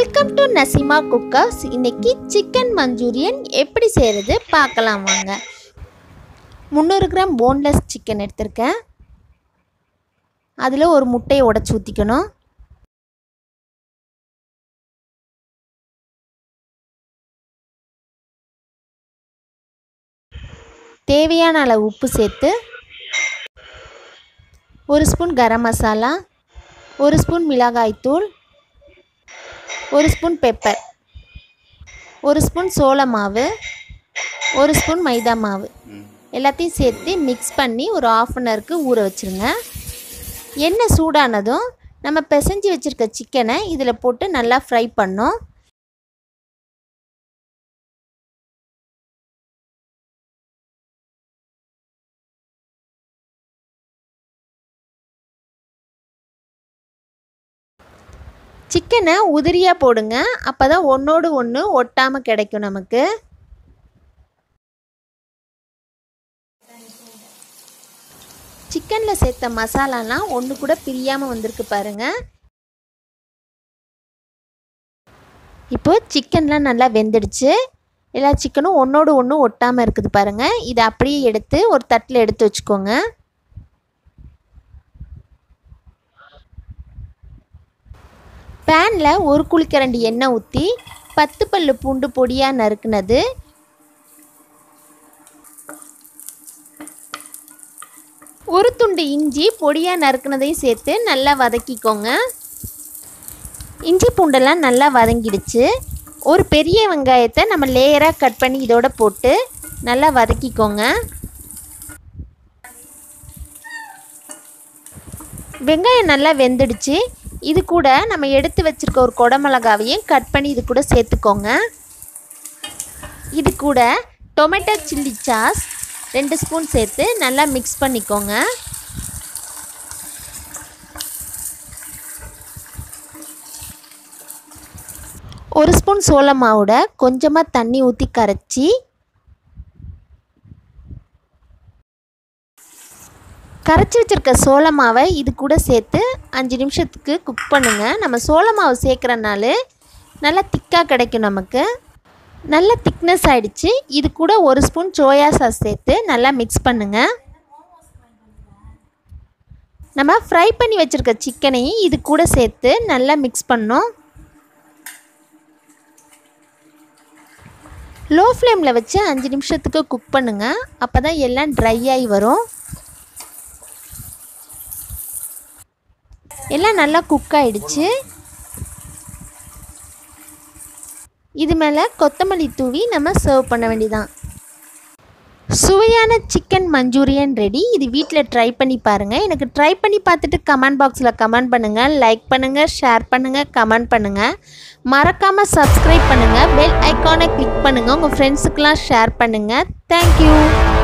welcome to Nasima cookers இன்னைக்கு chicken manchurian எப்படி செய்கிறது பார்க்கலாம் வாங்க முந்நூறு கிராம் போன்லெஸ் சிக்கன் எடுத்திருக்கேன் அதில் ஒரு முட்டையை உடச்சி ஊற்றிக்கணும் தேவையான அளவு உப்பு சேர்த்து ஒரு ஸ்பூன் கரம் மசாலா ஒரு ஸ்பூன் மிளகாய்த்தூள் ஒரு ஸ்பூன் பெப்பர் ஒரு ஸ்பூன் சோள மாவு ஒரு ஸ்பூன் மைதா மாவு எல்லாத்தையும் சேர்த்து மிக்ஸ் பண்ணி ஒரு ஆஃப் அன் ஹவருக்கு ஊற வச்சுருங்க எண்ணெய் சூடானதும் நம்ம பிசைஞ்சு வச்சுருக்க சிக்கனை இதில் போட்டு நல்லா ஃப்ரை பண்ணோம் சிக்கனை உதிரியாக போடுங்க அப்போ தான் ஒன்றோடு ஒன்று ஒட்டாமல் கிடைக்கும் நமக்கு சிக்கனில் சேர்த்த மசாலாலாம் ஒன்று கூட பிரியாமல் வந்திருக்கு பாருங்கள் இப்போது சிக்கன்லாம் நல்லா வெந்துடுச்சு எல்லா சிக்கனும் ஒன்றோடு ஒன்று ஒட்டாமல் இருக்குது பாருங்கள் இதை அப்படியே எடுத்து ஒரு தட்டில் எடுத்து வச்சுக்கோங்க பேனில் ஒரு குளிக்கரண்டி எண்ணெய் ஊற்றி பத்து பல்லு பூண்டு பொடியாக நறுக்குனது ஒரு துண்டு இஞ்சி பொடியாக நறுக்குனதையும் சேர்த்து நல்லா வதக்கிக்கோங்க இஞ்சி பூண்டெல்லாம் நல்லா வதங்கிடுச்சு ஒரு பெரிய வெங்காயத்தை நம்ம லேயராக கட் பண்ணி இதோட போட்டு நல்லா வதக்கிக்கோங்க வெங்காயம் நல்லா வெந்துடுச்சு இது கூட நம்ம எடுத்து வச்சுருக்க ஒரு குடமிளகாவையும் கட் பண்ணி இது கூட சேர்த்துக்கோங்க இது கூட டொமேட்டோ சில்லி சாஸ் ரெண்டு ஸ்பூன் சேர்த்து நல்லா மிக்ஸ் பண்ணிக்கோங்க ஒரு ஸ்பூன் சோள மாவோட கொஞ்சமாக தண்ணி ஊற்றி கரைச்சி கரைச்சி வச்சுருக்க சோள மாவை இது கூட சேர்த்து அஞ்சு நிமிஷத்துக்கு குக் பண்ணுங்கள் நம்ம சோள மாவு சேர்க்குறனால நல்லா திக்காக கிடைக்கும் நமக்கு நல்ல திக்னஸ் ஆகிடுச்சு இது கூட ஒரு ஸ்பூன் சோயா சாஸ் சேர்த்து நல்லா மிக்ஸ் பண்ணுங்கள் நம்ம ஃப்ரை பண்ணி வச்சுருக்க சிக்கனையும் இது கூட சேர்த்து நல்லா மிக்ஸ் பண்ணோம் லோ ஃப்ளேமில் வச்சு அஞ்சு நிமிஷத்துக்கு குக் பண்ணுங்கள் அப்போ தான் எல்லாம் ட்ரை ஆகி வரும் எல்லாம் நல்லா குக் ஆகிடுச்சு இது மேலே கொத்தமல்லி தூவி நம்ம சர்வ் பண்ண வேண்டியதான் சுவையான சிக்கன் மஞ்சூரியன் ரெடி இது வீட்டில் ட்ரை பண்ணி பாருங்கள் எனக்கு ட்ரை பண்ணி பார்த்துட்டு கமெண்ட் பாக்ஸில் கமெண்ட் பண்ணுங்கள் லைக் பண்ணுங்கள் ஷேர் பண்ணுங்கள் கமெண்ட் பண்ணுங்கள் மறக்காமல் சப்ஸ்கிரைப் பண்ணுங்கள் பெல் ஐக்கானை கிளிக் பண்ணுங்கள் உங்கள் ஃப்ரெண்ட்ஸுக்கெலாம் ஷேர் பண்ணுங்கள் தேங்க்யூ